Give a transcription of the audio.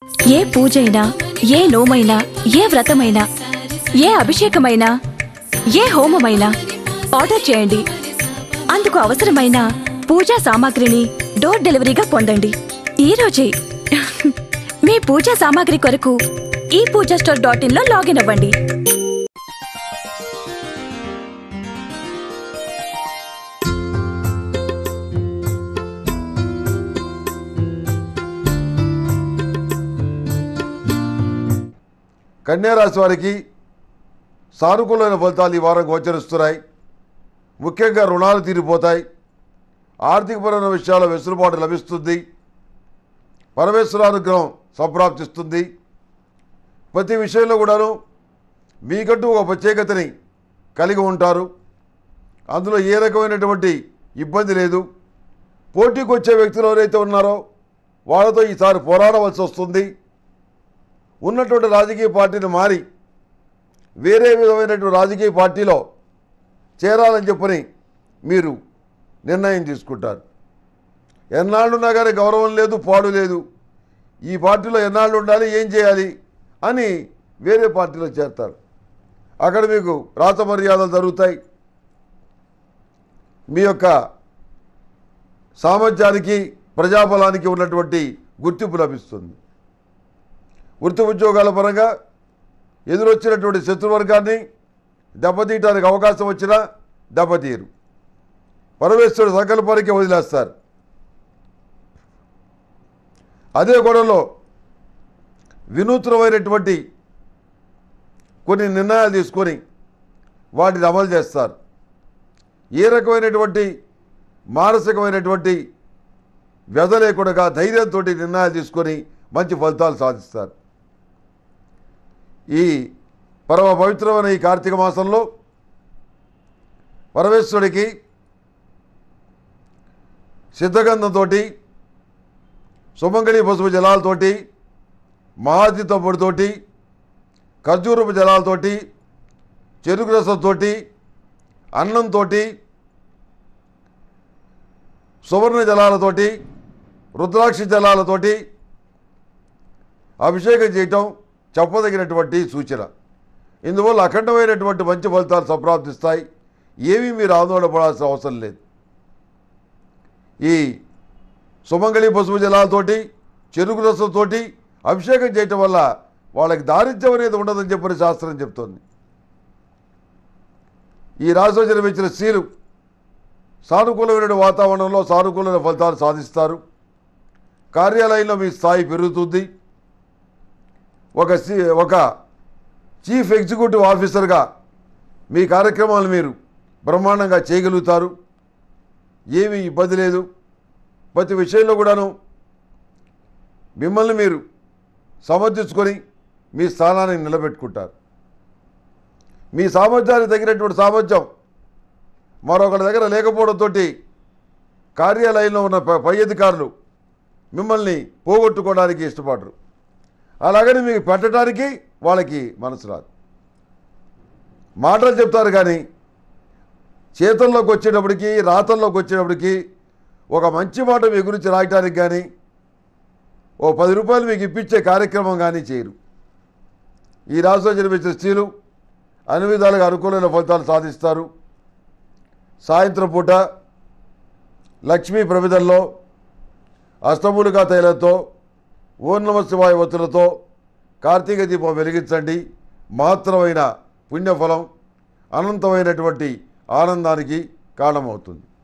ఏ పూజైనా ఏ నోమైనా ఏ వ్రతమైనా ఏ అభిషేకమైనా ఏ హోమమైనా ఆర్డర్ చేయండి అందుకు అవసరమైన పూజా సామాగ్రిని డోర్ డెలివరీగా పొందండి ఈ రోజే మీ పూజా సామాగ్రి కొరకు ఈ పూజా స్టోర్ డాట్ ఇన్ లో లాగిన్ అవ్వండి కన్యారాశి వారికి సానుకూలమైన ఫలితాలు ఈ వారం గోచరిస్తున్నాయి ముఖ్యంగా రుణాలు తీరిపోతాయి ఆర్థికపరమైన విషయాల్లో వెసులుబాటు లభిస్తుంది పరమేశ్వరానుగ్రహం సంప్రాప్తిస్తుంది ప్రతి విషయంలో కూడాను మీకంటూ ఒక ప్రత్యేకతని కలిగి ఉంటారు అందులో ఏ రకమైనటువంటి ఇబ్బంది లేదు పోటీకి వచ్చే వ్యక్తులు ఎవరైతే ఉన్నారో వాళ్ళతో ఈసారి పోరాడవలసి వస్తుంది ఉన్నటువంటి రాజకీయ పార్టీని మారి వేరే విధమైనటువంటి రాజకీయ పార్టీలో చేరాలని చెప్పని మీరు నిర్ణయం తీసుకుంటారు ఎన్నాళ్ళున్నా కానీ గౌరవం లేదు పాడు లేదు ఈ పార్టీలో ఎన్నాళ్ళు ఉండాలి ఏం చేయాలి అని వేరే పార్టీలో చేరతారు అక్కడ మీకు రాత మర్యాదలు జరుగుతాయి మీ యొక్క సామర్థ్యానికి ప్రజాబలానికి ఉన్నటువంటి గుర్తింపు లభిస్తుంది వృత్తి ఉద్యోగాల పరంగా ఎదురొచ్చినటువంటి శత్రువర్గాన్ని దెబ్బతీయటానికి అవకాశం వచ్చినా దెబ్బతీయరు పరమేశ్వరుడు సంకల్పానికి వదిలేస్తారు అదే గొడవలో వినూత్నమైనటువంటి కొన్ని నిర్ణయాలు తీసుకొని వాటిని అమలు చేస్తారు ఏ రకమైనటువంటి మానసికమైనటువంటి వ్యధ లేకుండా ధైర్యంతో నిర్ణయాలు తీసుకొని మంచి ఫలితాలు సాధిస్తారు ఈ పరమ పవిత్రమైన ఈ కార్తీక మాసంలో పరమేశ్వరుడికి సిద్ధగంధంతో సుమంగళి పసుపు జలాలతోటి మహాతి తమ్ముడితోటి ఖర్జూరపు జలాలతోటి చెరుకు రసంతోటి అన్నంతో సువర్ణ జలాలతోటి రుద్రాక్ష జలాలతోటి అభిషేకం చేయటం చెప్పదగినటువంటి సూచన ఇందువల్ల అఖండమైనటువంటి మంచి ఫలితాలు సంప్రాప్తిస్తాయి ఏమీ మీరు ఆందోళన పడాల్సిన అవసరం లేదు ఈ సుమంగళి పసుపు జలాలతోటి చెరుకు రసంతోటి అభిషేకం చేయటం వల్ల వాళ్ళకి దారిద్ర్యం అనేది ఉండదని చెప్పని శాస్త్రం చెప్తోంది ఈ రాశిలో జన్మించిన స్త్రీలు సానుకూలమైన వాతావరణంలో సానుకూలమైన ఫలితాలు సాధిస్తారు కార్యాలయంలో మీ స్థాయి పెరుగుతుంది ఒక సి- ఒక చీఫ్ ఎగ్జిక్యూటివ్ ఆఫీసర్గా మీ కార్యక్రమాలు మీరు బ్రహ్మాండంగా చేయగలుగుతారు ఏమీ ఇబ్బంది లేదు ప్రతి విషయంలో కూడాను మిమ్మల్ని మీరు సమర్థించుకొని మీ స్థానాన్ని నిలబెట్టుకుంటారు మీ సామర్థ్యానికి తగినటువంటి సామర్థ్యం మరొకరి దగ్గర లేకపోవడంతో కార్యాలయంలో ఉన్న ప- పై అధికారులు మిమ్మల్ని పోగొట్టుకోవడానికి ఇష్టపడరు అలాగని మీకు పెట్టడానికి వాళ్ళకి మనసు రాదు మాటలు చెప్తారు కానీ చేతుల్లోకి వచ్చేటప్పటికి రాతల్లోకి వచ్చేటప్పటికి ఒక మంచి మాట మీ గురించి రాయటానికి కానీ ఓ పది రూపాయలు మీకు ఇప్పించే కార్యక్రమం కానీ చేయరు ఈ రాశిలో జన్మించిన స్త్రీలు అన్ని విధాలుగా అనుకూలమైన ఫలితాలు సాధిస్తారు సాయంత్రం పూట లక్ష్మీ ప్రమిదల్లో అష్టమూలికా తైలంతో ఓం నమ శివాయ ఒత్తులతో కార్తీక దీపం వెలిగించండి మహత్తరమైన పుణ్యఫలం అనంతమైనటువంటి ఆనందానికి కారణమవుతుంది